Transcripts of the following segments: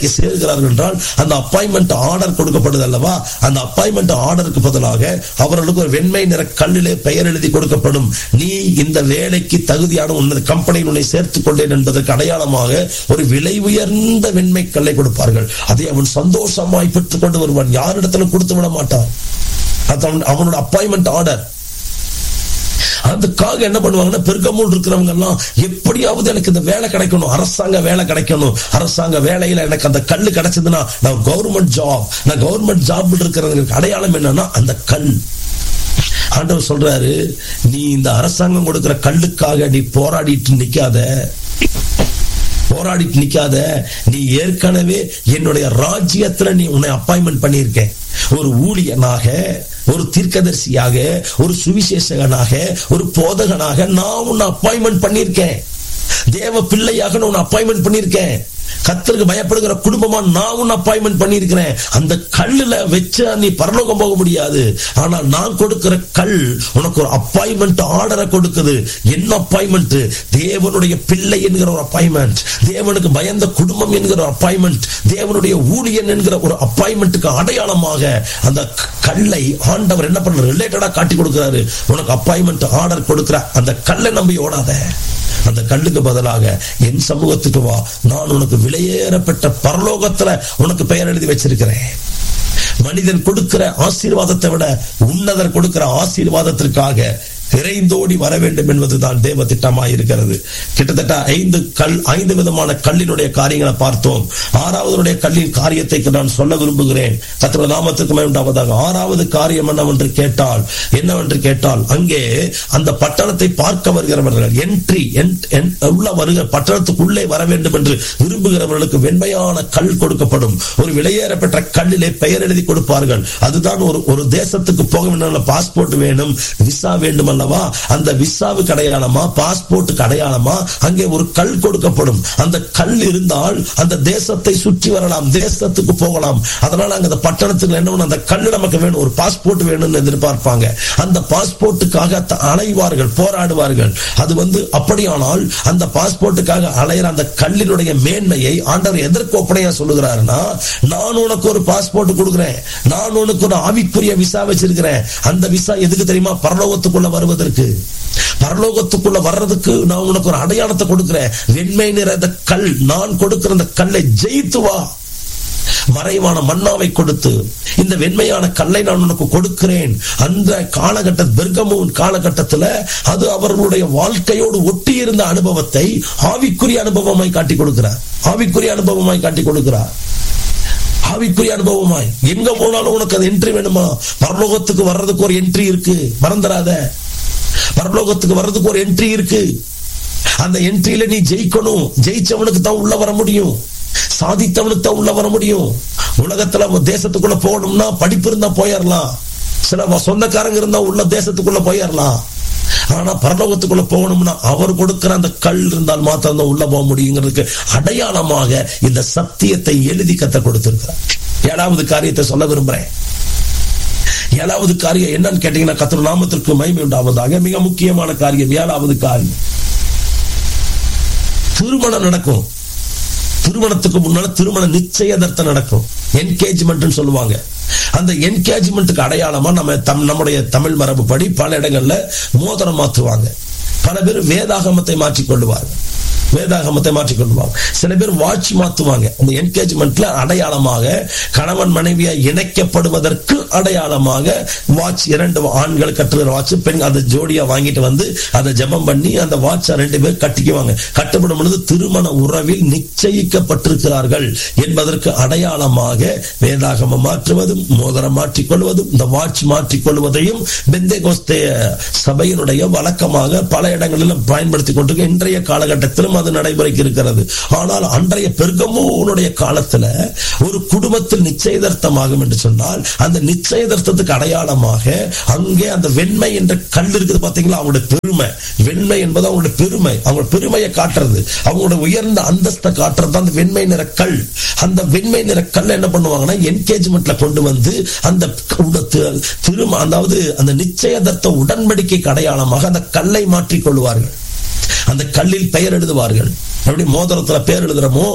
சேர்கிறார்கள் என்றால் அந்த appointment order கொடுக்கப்படுது அல்லவா அந்த அப்பாயின்மெண்ட் ஆர்டருக்கு பதிலாக அவர்களுக்கு ஒரு வெண்மை நிற கல்லிலே பெயர் எழுதி கொடுக்கப்படும் நீ இந்த வேலைக்கு தகுதியான உன்னது கம்பெனியில் உன்னை சேர்த்துக் கொண்டேன் என்பதற்கு அடையாளமாக ஒரு விலை உயர்ந்த வெண்மை கல்லை கொடுப்பார்கள் அதை அவன் சந்தோஷமாய் பெற்றுக் கொண்டு வருவான் யாரிடத்திலும் கொடுத்து விட மாட்டான் அது அவன் அவனோட அப்பாயின்மெண்ட் ஆர்டர் அதுக்காக என்ன பண்ணுவாங்கன்னா பெருக்கமூல் இருக்கிறவங்க எல்லாம் எப்படியாவது எனக்கு இந்த வேலை கிடைக்கணும் அரசாங்க வேலை கிடைக்கணும் அரசாங்க வேலையில எனக்கு அந்த கல்லு கிடைச்சதுன்னா நான் கவர்மெண்ட் ஜாப் நான் கவர்மெண்ட் ஜாப் இருக்கிறவங்களுக்கு அடையாளம் என்னன்னா அந்த கல் ஆண்டவர் சொல்றாரு நீ இந்த அரசாங்கம் கொடுக்கிற கல்லுக்காக நீ போராடிட்டு நிக்காத போராடிட்டு நிக்காத நீ ஏற்கனவே என்னுடைய ராஜ்யத்துல நீ உன்னை அப்பாயின்மெண்ட் பண்ணியிருக்க ஒரு ஊழியனாக ஒரு தீர்க்கதரிசியாக ஒரு சுவிசேஷகனாக ஒரு போதகனாக நான் உன்னை அப்பாயின்மெண்ட் பண்ணியிருக்கேன் தேவ பிள்ளையாக நான் உன்னை அப்பாயின்மெண்ட் பண்ணியிருக்கேன் கத்தருக்கு பயப்படுகிற குடும்பமா நான் உன்னை அப்பாயின்மெண்ட் பண்ணியிருக்கிறேன் அந்த கல்லுல வச்சு நீ பரலோகம் போக முடியாது ஆனால் நான் கொடுக்கிற கல் உனக்கு ஒரு அப்பாயின்மெண்ட் ஆர்டரை கொடுக்குது என்ன அப்பாயின்மெண்ட் தேவனுடைய பிள்ளை என்கிற ஒரு அப்பாயின்மெண்ட் தேவனுக்கு பயந்த குடும்பம் என்கிற ஒரு அப்பாயின்மெண்ட் தேவனுடைய ஊழியன் என்கிற ஒரு அப்பாயின்மெண்ட்டுக்கு அடையாளமாக அந்த கல்லை ஆண்டவர் என்ன பண்ற ரிலேட்டடா காட்டி கொடுக்கிறாரு உனக்கு அப்பாயின்மெண்ட் ஆர்டர் கொடுக்கிற அந்த கல்லை நம்பி ஓடாத அந்த கல்லுக்கு பதிலாக என் சமூகத்துக்கு வா நான் உனக்கு விலையேறப்பட்ட பரலோகத்துல உனக்கு பெயர் எழுதி வச்சிருக்கிறேன் மனிதன் கொடுக்கிற ஆசீர்வாதத்தை விட உன்னதர் கொடுக்கிற ஆசீர்வாதத்திற்காக விரைந்தோடி வர வேண்டும் என்பதுதான் தேவ திட்டமாய் இருக்கிறது கிட்டத்தட்ட ஐந்து கல் ஐந்து விதமான கல்லினுடைய காரியங்களை பார்த்தோம் ஆறாவதுடைய கல்லின் காரியத்தை நான் சொல்ல விரும்புகிறேன் கத்திர நாமத்துக்கு உண்டாவதாக ஆறாவது காரியம் என்னவென்று கேட்டால் என்னவென்று கேட்டால் அங்கே அந்த பட்டணத்தை பார்க்க வருகிறவர்கள் என்ட்ரி உள்ள வருகிற பட்டணத்துக்குள்ளே வர வேண்டும் என்று விரும்புகிறவர்களுக்கு வெண்மையான கல் கொடுக்கப்படும் ஒரு விலையேறப்பட்ட கல்லிலே பெயர் எழுதி கொடுப்பார்கள் அதுதான் ஒரு ஒரு தேசத்துக்கு போக வேண்டும் பாஸ்போர்ட் வேணும் விசா வேண்டும் அல்லவா அந்த விசாவுக்கு அடையாளமா பாஸ்போர்ட்டுக்கு அடையாளமா அங்கே ஒரு கல் கொடுக்கப்படும் அந்த கல் இருந்தால் அந்த தேசத்தை சுற்றி வரலாம் தேசத்துக்கு போகலாம் அதனால அங்க அந்த பட்டணத்துக்கு என்ன அந்த கல் நமக்கு வேணும் ஒரு பாஸ்போர்ட் வேணும்னு எதிர்பார்ப்பாங்க அந்த பாஸ்போர்ட்டுக்காக அலைவார்கள் போராடுவார்கள் அது வந்து அப்படியானால் அந்த பாஸ்போர்ட்டுக்காக அலையிற அந்த கல்லினுடைய மேன்மையை ஆண்டவர் எதற்கு ஒப்பனையா சொல்லுகிறாருன்னா நான் உனக்கு ஒரு பாஸ்போர்ட் கொடுக்குறேன் நான் உனக்கு ஒரு ஆவிக்குரிய விசா வச்சிருக்கிறேன் அந்த விசா எதுக்கு தெரியுமா பரலோகத்துக்குள்ள வருவது வருவதற்கு பரலோகத்துக்குள்ள வர்றதுக்கு நான் உனக்கு ஒரு அடையாளத்தை கொடுக்கிறேன் வெண்மை நிற இந்த கல் நான் கொடுக்கிற அந்த கல்லை ஜெயித்து வா மறைவான மன்னாவை கொடுத்து இந்த வெண்மையான கல்லை நான் உனக்கு கொடுக்கிறேன் அந்த காலகட்ட பெர்கமூன் காலகட்டத்தில் அது அவர்களுடைய வாழ்க்கையோடு ஒட்டி இருந்த அனுபவத்தை ஆவிக்குரிய அனுபவமாய் காட்டி கொடுக்கிறார் ஆவிக்குரிய அனுபவமாய் காட்டி கொடுக்கிறார் ஆவிக்குரிய அனுபவமாய் எங்க போனாலும் உனக்கு அது என்ட்ரி வேணுமா பரலோகத்துக்கு வர்றதுக்கு ஒரு என்ட்ரி இருக்கு மறந்துடாத பரலோகத்துக்கு வர்றதுக்கு ஒரு என்ட்ரி இருக்கு அந்த என்ட்ரியில நீ ஜெயிக்கணும் ஜெயிச்சவனுக்கு தான் உள்ள வர முடியும் சாதித்தவனுக்கு தான் உள்ள வர முடியும் உலகத்துல தேசத்துக்குள்ள போகணும்னா படிப்பு இருந்தா போயிடலாம் சில சொந்தக்காரங்க இருந்தா உள்ள தேசத்துக்குள்ள போயிடலாம் ஆனா பரலோகத்துக்குள்ள போகணும்னா அவர் கொடுக்கிற அந்த கல் இருந்தால் மாத்திரம் தான் உள்ள போக முடியுங்கிறதுக்கு அடையாளமாக இந்த சத்தியத்தை எழுதி கத்த கொடுத்திருக்கிறார் ஏழாவது காரியத்தை சொல்ல விரும்புறேன் ஏழாவது காரியம் என்னன்னு கேட்டீங்கன்னா கத்திர நாமத்திற்கு மகிமை உண்டாவதாக மிக முக்கியமான காரியம் ஏழாவது காரியம் திருமணம் நடக்கும் திருமணத்துக்கு முன்னால திருமண நிச்சயதார்த்தம் நடக்கும் என்கேஜ்மெண்ட் சொல்லுவாங்க அந்த என்கேஜ்மெண்ட்டுக்கு அடையாளமா நம்ம தம் நம்முடைய தமிழ் மரபுப்படி பல இடங்கள்ல மோதிரம் மாற்றுவாங்க பல பேர் வேதாகமத்தை மாற்றிக் கொள்ளுவார்கள் வேதாகமத்தை மாற்றிக்கொள்வாங்க சில பேர் வாட்ச் மாத்துவாங்க அந்த என்கேஜ்மெண்ட்ல அடையாளமாக கணவன் மனைவியா இணைக்கப்படுவதற்கு அடையாளமாக வாட்ச் இரண்டு ஆண்கள் கட்டுகிற வாட்ச் பெண் அந்த ஜோடியா வாங்கிட்டு வந்து அதை ஜபம் பண்ணி அந்த வாட்சை ரெண்டு பேர் கட்டிக்குவாங்க கட்டப்படும் பொழுது திருமண உறவில் நிச்சயிக்கப்பட்டிருக்கிறார்கள் என்பதற்கு அடையாளமாக வேதாகமம் மாற்றுவதும் மோதிரம் மாற்றிக்கொள்வதும் இந்த வாட்ச் மாற்றிக்கொள்வதையும் பெந்தே கோஸ்தே சபையினுடைய வழக்கமாக பல இடங்களிலும் பயன்படுத்திக் கொண்டிருக்க இன்றைய காலகட்டத்திலும் அது நடைமுறைக்கு இருக்கிறது ஆனால் அன்றைய பெருகமோனுடைய காலத்துல ஒரு குடும்பத்தில் நிச்சயதார்த்தமாகும் என்று சொன்னால் அந்த நிச்சயதார்த்தத்துக்கு அடையாளமாக அங்கே அந்த வெண்மை என்ற கல் இருக்குது பாத்தீங்களா அவங்களுடைய பெருமை வெண்மை என்பது அவங்களுடைய பெருமை அவங்க பெருமையை காட்டுறது அவங்களோட உயர்ந்த அந்தஸ்தை காட்டுறது அந்த வெண்மை நிற கல் அந்த வெண்மை நிற கல் என்ன பண்ணுவாங்கன்னா என்கேஜ்மெண்ட்ல கொண்டு வந்து அந்த திரும்ப அதாவது அந்த நிச்சயதார்த்த உடன்படிக்கைக்கு அடையாளமாக அந்த கல்லை மாற்றிக் கொள்வார்கள் அந்த கல்லில் பெயர் எழுதுவார்கள் எப்படி மோதிரத்துல பெயர் எழுதுறோமோ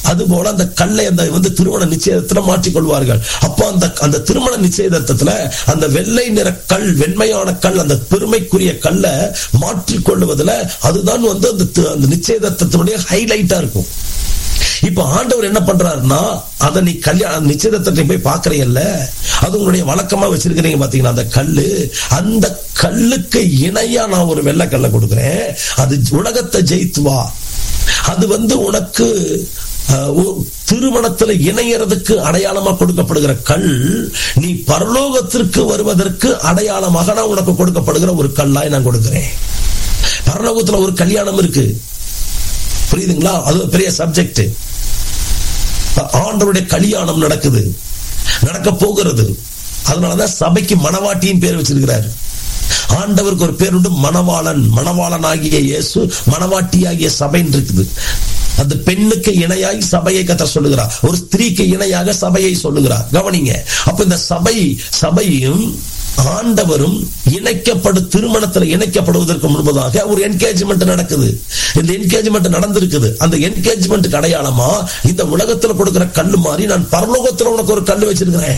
அதுபோல அந்த கல்லை அந்த வந்து திருமண நிச்சயத்துல மாற்றிக்கொள்வார்கள் அப்போ அந்த அந்த திருமண நிச்சயதத்துல அந்த வெள்ளை நிற கல் வெண்மையான கல் அந்த பெருமைக்குரிய கல்லை மாற்றிக்கொள்வதுல அதுதான் வந்து அந்த தி- அந்த நிச்சயதத்தினுடைய ஹைலைட்டா இருக்கும் இப்ப ஆண்டவர் என்ன பண்றாருன்னா அதை நீ கல்யாணம் நிச்சயதத்தை போய் பாக்குறீங்கல்ல அது உங்களுடைய வழக்கமா வச்சிருக்கிறீங்க பாத்தீங்கன்னா அந்த கல்லு அந்த கல்லுக்கு இணையா நான் ஒரு வெள்ளை கல்லை கொடுக்குறேன் அது உலகத்தை ஜெயித்து வா அது வந்து உனக்கு அஹ், ஒரு திருமணத்துல இணையறதுக்கு அடையாளமா கொடுக்கப்படுகிற கல் நீ பரலோகத்திற்கு வருவதற்கு அடையாளமாக நான் உனக்கு கொடுக்கப்படுகிற ஒரு கல்லாய் நான் கொடுக்கிறேன் பரலோகத்துல ஒரு கல்யாணம் இருக்கு புரியுதுங்களா அது ஒரு பெரிய சப்ஜெக்ட் ஆண்டவருடைய கல்யாணம் நடக்குது நடக்க போகிறது அதனாலதான் சபைக்கு மணவாட்டியின் பேர் வச்சிருக்கிறார் ஆண்டவருக்கு ஒரு பேர் உண்டு மணவாளன் மணவாளன் ஆகிய இயேசு மணவாட்டி ஆகிய சபைன்னு இருக்குது அந்த பெண்ணுக்கு இணையாய் சபையை கத்த சொல்லுகிறார் ஒரு ஸ்திரீக்கு இணையாக சபையை சொல்லுகிறார் கவனிங்க அப்ப இந்த சபை சபையும் ஆண்டவரும் இணைக்கப்படு திருமணத்துல இணைக்கப்படுவதற்கு முன்பதாக ஒரு என்கேஜ்மெண்ட் நடக்குது இந்த என்கேஜ்மெண்ட் நடந்திருக்குது அந்த என்கேஜ்மெண்ட்டுக்கு அடையாளமா இந்த உலகத்துல கொடுக்கிற கல்லு மாதிரி நான் பரலோகத்துல உனக்கு ஒரு கல்லு வச்சிருக்கிறேன்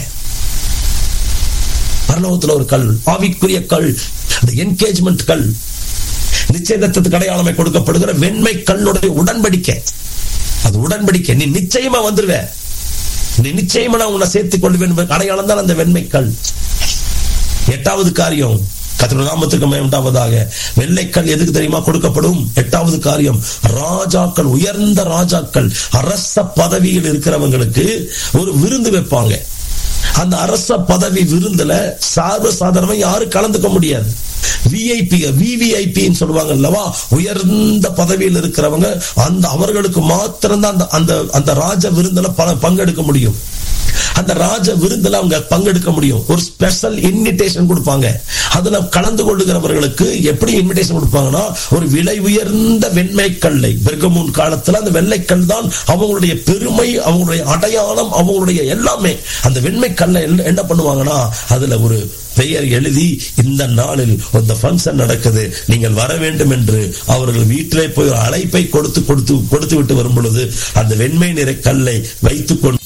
பரலோகத்துல ஒரு கல் ஆவிக்குரிய கல் அந்த என்கேஜ்மெண்ட் கல் நிச்சயதத்துக்கு அடையாளமை கொடுக்கப்படுகிற வெண்மை கல்லுடைய உடன்படிக்கை அது உடன்படிக்கை நீ நிச்சயமா வந்துருவ நீ நிச்சயமா நான் உன்னை சேர்த்துக் கொள்வேன் என்பதற்கு அடையாளம் தான் அந்த வெண்மை கல் எட்டாவது காரியம் கத்திர நாமத்துக்கு உண்டாவதாக வெள்ளைக்கல் எதுக்கு தெரியுமா கொடுக்கப்படும் எட்டாவது காரியம் ராஜாக்கள் உயர்ந்த ராஜாக்கள் அரச பதவியில் இருக்கிறவங்களுக்கு ஒரு விருந்து வைப்பாங்க அந்த அரச பதவி விருந்துல சார்ப சாதாரணமா யாரும் கலந்துக்க முடியாது விஐபி விவிஐபின்னு சொல்லுவாங்க அல்லவா உயர்ந்த பதவியில் இருக்கிறவங்க அந்த அவர்களுக்கு மாத்திரம்தான் அந்த அந்த அந்த ராஜ விருந்துல பல பங்கெடுக்க முடியும் அந்த ராஜ விருந்துல அவங்க பங்கெடுக்க முடியும் ஒரு ஸ்பெஷல் இன்விடேஷன் கொடுப்பாங்க அதுல கலந்து கொள்ளுகிறவர்களுக்கு எப்படி இன்விடேஷன் கொடுப்பாங்கன்னா ஒரு விலை உயர்ந்த வெண்மை கல்லை பெர்கமூன் காலத்துல அந்த வெள்ளைக்கல் தான் அவங்களுடைய பெருமை அவங்களுடைய அடையாளம் அவங்களுடைய எல்லாமே அந்த வெண்மை கல்லை என்ன- என்ன பண்ணுவாங்கன்னா அதுல ஒரு பெயர் எழுதி இந்த நாளில் இந்த ஃபங்க்ஷன் நடக்குது நீங்கள் வர வேண்டும் என்று அவர்கள் வீட்டிலே போய் ஒரு அழைப்பை கொடுத்து கொடுத்து கொடுத்து விட்டு வரும் பொழுது அந்த வெண்மை நிற கல்லை வைத்துக் கொண்டு